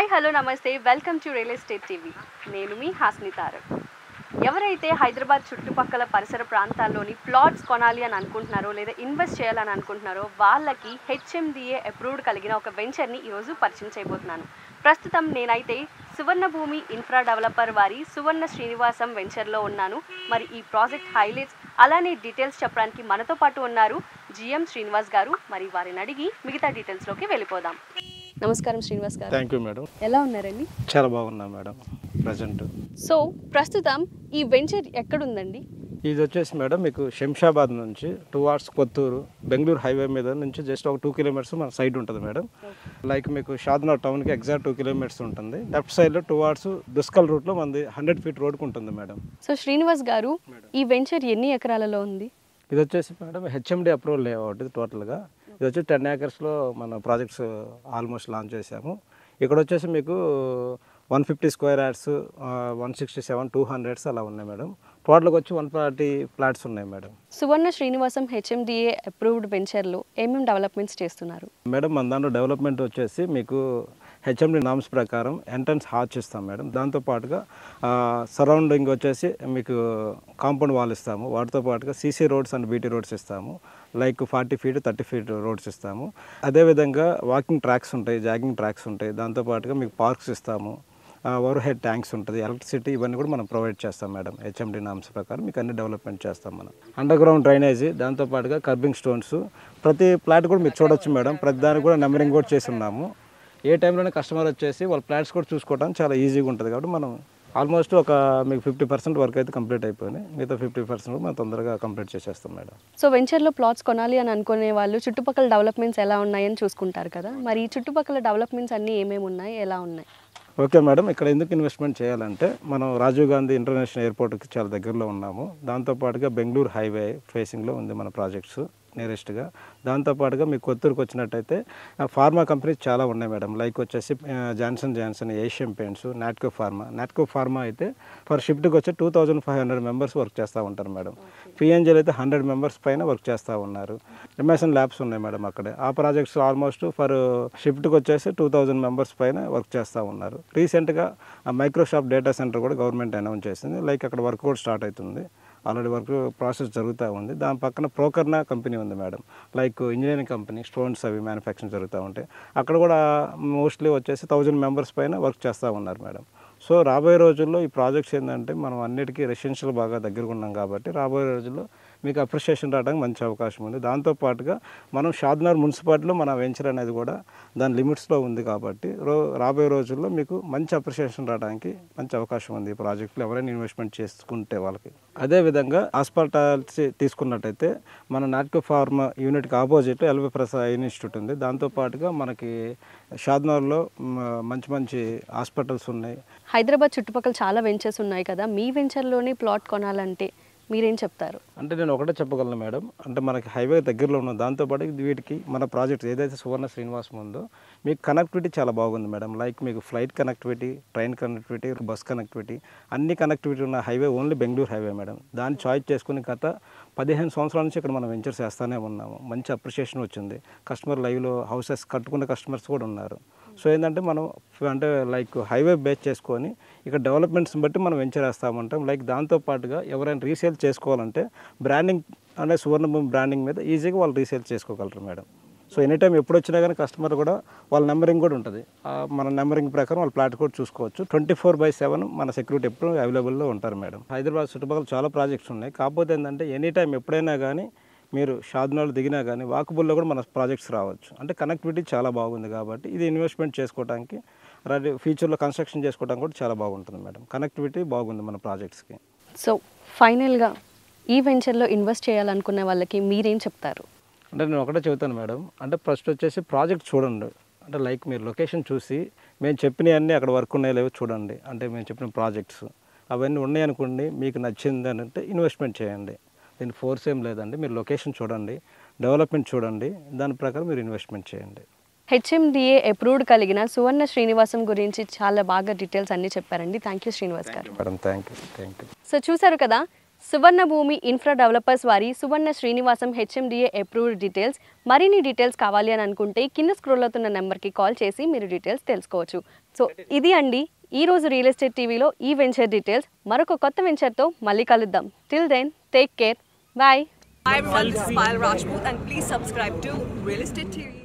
Hi hello namaste welcome to real estate TV నేను మీ హాస్ని తారక్ ఎవరైతే హైదరాబాద్ చుట్టుపక్కల పరిసర ప్రాంతాల్లోని ప్లాట్స్ కొనాలి అని అనుకుంటున్నారో లేదా ఇన్వెస్ట్ చేయాలని అనుకుంటున్నారో వాళ్ళకి హెచ్ఎండిఏ అప్రూవ్డ్ కలిగిన ఒక వెంచర్ని ఈరోజు పరిచయం చేయబోతున్నాను ప్రస్తుతం నేనైతే సువర్ణ భూమి ఇన్ఫ్రా డెవలపర్ వారి సువర్ణ శ్రీనివాసం వెంచర్లో ఉన్నాను మరి ఈ ప్రాజెక్ట్ హైలైట్స్ అలానే డీటెయిల్స్ చెప్పడానికి మనతో పాటు ఉన్నారు జిఎం శ్రీనివాస్ గారు మరి వారిని అడిగి మిగతా డీటెయిల్స్లోకి వెళ్ళిపోదాం నమస్కారం శ్రీనివాస్ గారు థ్యాంక్ యూ మేడం ఎలా ఉన్నారండి చాలా బాగున్నా మేడం ప్రజెంట్ సో ప్రస్తుతం ఈ వెంచర్ ఎక్కడుందండి ఇది వచ్చేసి మేడం మీకు శంషాబాద్ నుంచి two hours Kothur Bengaluru highway మీద నుంచి జస్ట్ ఒక టూ కిలోమీటర్స్ మన సైడ్ ఉంటుంది మేడం లైక్ మీకు షాద్నగర్ టౌన్కి ఎగ్జాక్ట్ టూ కిలోమీటర్స్ ఉంటుంది లెఫ్ట్ సైడ్లో టూ అవర్స్ దుస్కల్ రూట్లో మనది హండ్రెడ్ ఫీట్ రోడ్కి ఉంటుంది మేడం సో శ్రీనివాస్ గారు ఈ వెంచర్ ఎన్ని ఎకరాలలో ఉంది ఇది వచ్చేసి మేడం హెచ్ఎండి అప్రూవల్ లేఅవుట్ ఇది టోటల్గా ఇది వచ్చి టెన్ ఏకర్స్లో మన ప్రాజెక్ట్స్ ఆల్మోస్ట్ లాంచ్ చేశాము ఇక్కడ వచ్చేసి మీకు one fifty square yards one sixty seven two hundreds అలా ఉన్నాయి మేడం టోటల్గా వచ్చి వన్ ఫార్టీ ఫ్లాట్స్ ఉన్నాయి madam Suvarna Srinivasam HMDA approved వెంచర్లో ఏమేమి డెవలప్మెంట్స్ చేస్తున్నారు మేడం మన దాంట్లో డెవలప్మెంట్ వచ్చేసి మీకు హెచ్ఎండి నామ్స్ ప్రకారం ఎంట్రన్స్ హార్చ్ ఇస్తాం మేడం దాంతో పాటుగా సరౌండింగ్ వచ్చేసి మీకు కాంపౌండ్ వాల్ ఇస్తాము వాటితో పాటుగా CC roads and BT roads ఇస్తాము like forty feet thirty feet roads ఇస్తాము అదేవిధంగా వాకింగ్ ట్రాక్స్ ఉంటాయి జాగింగ్ ట్రాక్స్ ఉంటాయి దాంతో పాటుగా మీకు పార్క్స్ ఇస్తాము ఓవర్ హెడ్ ట్యాంక్స్ ఉంటుంది ఎలక్ట్రిసిటీ ఇవన్నీ కూడా మనం ప్రొవైడ్ చేస్తాం మేడం హెచ్ఎండి నామ్స్ ప్రకారం మీకు అన్ని డెవలప్మెంట్ చేస్తాం మనం అండర్ గ్రౌండ్ డ్రైనేజీ దాంతో పాటుగా కర్బింగ్ స్టోన్స్ ప్రతి ప్లాట్ కూడా మీరు చూడొచ్చు మేడం ప్రతి దానికి కూడా నెంబరింగ్ కూడా చేసి ఉన్నాము ఏ టైంలోనే కస్టమర్ వచ్చేసి వాళ్ళ ప్లాట్స్ కూడా చూసుకోవడానికి చాలా ఈజీగా ఉంటుంది కాబట్టి మనం ఆల్మోస్ట్ ఒక మీకు ఫిఫ్టీ పర్సెంట్ వర్క్ అయితే కంప్లీట్ అయిపోయినాయి మిగతా ఫిఫ్టీ పర్సెంట్ మనం తొందరగా కంప్లీట్ చేసేస్తాం మేడం సో వెంచర్లో ప్లాట్స్ కొనాలి అని అనుకునే వాళ్ళు చుట్టుపక్కల డెవలప్మెంట్స్ ఎలా ఉన్నాయని చూసుకుంటారు కదా మరి ఈ చుట్టుపక్కల డెవలప్మెంట్స్ అన్నీ ఏమేమి ఉన్నాయి ఎలా ఉన్నాయి ఓకే మేడం ఇక్కడ ఎందుకు ఇన్వెస్ట్మెంట్ చేయాలంటే మనం రాజీవ్ గాంధీ ఇంటర్నేషనల్ ఎయిర్పోర్ట్కి చాలా దగ్గరలో ఉన్నాము దాంతోపాటుగా బెంగళూరు హైవే ఫేసింగ్లో ఉంది మన ప్రాజెక్ట్స్ నియరెస్ట్గా దాంతోపాటుగా మీకు కొత్తూరుకు వచ్చినట్టయితే ఆ, ఫార్మా కంపెనీస్ చాలా ఉన్నాయి మేడం లైక్ వచ్చేసి ఆ, Johnson Johnson Asian Paints Natco Pharma Natco Pharma అయితే ఫర్ షిఫ్ట్కి వచ్చి two thousand five hundred members work చేస్తూ ఉంటారు మేడం పిఎన్జీలు అయితే హండ్రెడ్ మెంబర్స్ పైన వర్క్ చేస్తూ ఉన్నారు ఎంఎస్ఎన్ ల్యాబ్స్ ఉన్నాయి మేడం అక్కడే ఆ ప్రాజెక్ట్స్ ఆల్మోస్ట్ ఫర్ షిఫ్ట్కి వచ్చేసి టూ థౌజండ్ మెంబర్స్ పైన వర్క్ చేస్తూ ఉన్నారు రీసెంట్గా మైక్రోసాఫ్ట్ డేటా సెంటర్ కూడా గవర్నమెంట్ అనౌన్స్ చేసింది లైక్ అక్కడ వర్క్ కూడా స్టార్ట్ అవుతుంది ఆల్రెడీ వర్క్ ప్రాసెస్ జరుగుతూ ఉంది దాని పక్కన ప్రోకర్నా కంపెనీ ఉంది madam like engineering company stones అవి మ్యానుఫ్యాక్చరింగ్ జరుగుతూ ఉంటాయి అక్కడ కూడా మోస్ట్లీ వచ్చేసి థౌజండ్ మెంబర్స్ పైన వర్క్ చేస్తూ ఉన్నారు మేడం సో రాబోయే రోజుల్లో ఈ ప్రాజెక్ట్స్ ఏంటంటే మనం అన్నిటికీ రెసిడెన్షియల్ బాగా దగ్గరగా ఉన్నాం కాబట్టి రాబోయే రోజుల్లో మీకు అప్రిషియేషన్ రావడానికి మంచి అవకాశం ఉంది దాంతోపాటుగా మనం షాద్నగర్ మున్సిపాలిటీలో మన వెంచర్ అనేది కూడా దాని లిమిట్స్లో ఉంది కాబట్టి రో రాబోయే రోజుల్లో మీకు మంచి అప్రిషియేషన్ రావడానికి మంచి అవకాశం ఉంది ఈ ప్రాజెక్టులో ఎవరైనా ఇన్వెస్ట్మెంట్ చేసుకుంటే వాళ్ళకి అదేవిధంగా హాస్పిటాలిటీ తీసుకున్నట్టయితే మన నాట్కో ఫార్మా యూనిట్కి ఆపోజిట్లో ఎల్వి ప్రసాద్ ఇన్స్టిట్యూట్ ఉంది దాంతోపాటుగా మనకి షాద్నగర్లో మ, మంచి మంచి హాస్పిటల్స్ ఉన్నాయి హైదరాబాద్ చుట్టుపక్కల చాలా వెంచర్స్ ఉన్నాయి కదా మీ వెంచర్లోనే ప్లాట్ కొనాలంటే మీరేం చెప్తారు అంటే నేను ఒకటే చెప్పగలను మేడం అంటే మనకి హైవే దగ్గరలో ఉన్న దాంతోపాటు ఇది వీటికి మన ప్రాజెక్ట్ ఏదైతే సువర్ణ శ్రీనివాసం ఉందో మీకు కనెక్టివిటీ చాలా బాగుంది మేడం లైక్ మీకు flight connectivity train connectivity bus connectivity అన్ని కనెక్టివిటీ ఉన్న highway only Bengaluru highway madam దాన్ని చాయిస్ చేసుకుని గత పదిహేను సంవత్సరాల నుంచి ఇక్కడ మనం వెంచర్స్ చేస్తూనే ఉన్నాము మంచి అప్రిషియేషన్ వచ్చింది కస్టమర్ లైవ్లో హౌసెస్ కట్టుకున్న కస్టమర్స్ కూడా ఉన్నారు సో ఏంటంటే మనం ఫ- అంటే లైక్ హైవే బేస్ చేసుకొని ఇక్కడ డెవలప్మెంట్స్ని బట్టి మనం వెంచర్ వేస్తామంటాం లైక్ దాంతోపాటుగా ఎవరైనా రీసేల్ చేసుకోవాలంటే బ్రాండింగ్ అనే సువర్ణభూమి బ్రాండింగ్ మీద ఈజీగా వాళ్ళు రీసేల్ చేసుకోగలరు మేడం సో ఎనీ టైం ఎప్పుడు వచ్చినా కానీ కస్టమర్ కూడా వాళ్ళ నెంబరింగ్ కూడా ఉంటుంది ఆ మన నెంబరింగ్ ప్రకారం వాళ్ళ ప్లాట్ కూడా చూసుకోవచ్చు ట్వంటీ ఫోర్ బై సెవెన్ మన సెక్యూరిటీ ఎప్పుడు అవైలబుల్లో ఉంటారు మేడం హైదరాబాద్ చుట్టుపక్కల చాలా ప్రాజెక్ట్స్ ఉన్నాయి కాకపోతే ఏంటంటే ఎనీ టైం ఎప్పుడైనా కానీ మీరు షాద్నాలు దిగినా కానీ వాకబుల్లో కూడా మన ప్రాజెక్ట్స్ రావచ్చు అంటే కనెక్టివిటీ చాలా బాగుంది కాబట్టి ఇది ఇన్వెస్ట్మెంట్ చేసుకోవడానికి రెడీ ఫ్యూచర్లో కన్స్ట్రక్షన్ చేసుకోవడానికి కూడా చాలా బాగుంటుంది మేడం కనెక్టివిటీ బాగుంది మన ప్రాజెక్ట్స్కి సో ఫైనల్గా ఈ వెంచర్లో ఇన్వెస్ట్ చేయాలనుకునే వాళ్ళకి మీరేం చెప్తారు అంటే నేను ఒకటే చెబుతాను మేడం అంటే ఫస్ట్ వచ్చేసి ప్రాజెక్ట్ చూడండి అంటే లైక్ మీరు లొకేషన్ చూసి మేము చెప్పినవన్నీ అక్కడ వర్క్ ఉన్నాయో లేవో చూడండి అంటే మేము చెప్పిన ప్రాజెక్ట్స్ అవన్నీ ఉన్నాయి అనుకోండి మీకు నచ్చింది అని అంటే ఇన్వెస్ట్మెంట్ చేయండి దీని ఫోర్స్ ఏం లేదండి మీరు లొకేషన్ చూడండి డెవలప్మెంట్ చూడండి దాని ప్రకారం మీరు ఇన్వెస్ట్మెంట్ చేయండి హెచ్ఎండిఏ అప్రూవ్డ్ కలిగిన సువర్ణ శ్రీనివాసం గురించి చాలా బాగా డీటెయిల్స్ అన్నీ చెప్పారండి thank you Srinivas garu madam thank you thank you so చూసారు కదా సువర్ణ భూమి ఇన్ఫ్రా డెవలపర్స్ వారి Suvarna Srinivasam HMDA approved details మరిన్ని డీటెయిల్స్ కావాలి అని అనుకుంటే కింద స్క్రోల్ అవుతున్న నెంబర్కి కాల్ చేసి మీరు డీటెయిల్స్ తెలుసుకోవచ్చు సో ఇది అండి ఈ రోజు రియల్ ఎస్టేట్ టీవీలో ఈ వెంచర్ డీటెయిల్స్ మరొక కొత్త వెంచర్తో మళ్ళీ కలుద్దాం till then take care bye Hi everyone, this is Payal Rajput and please subscribe to Real Estate TV.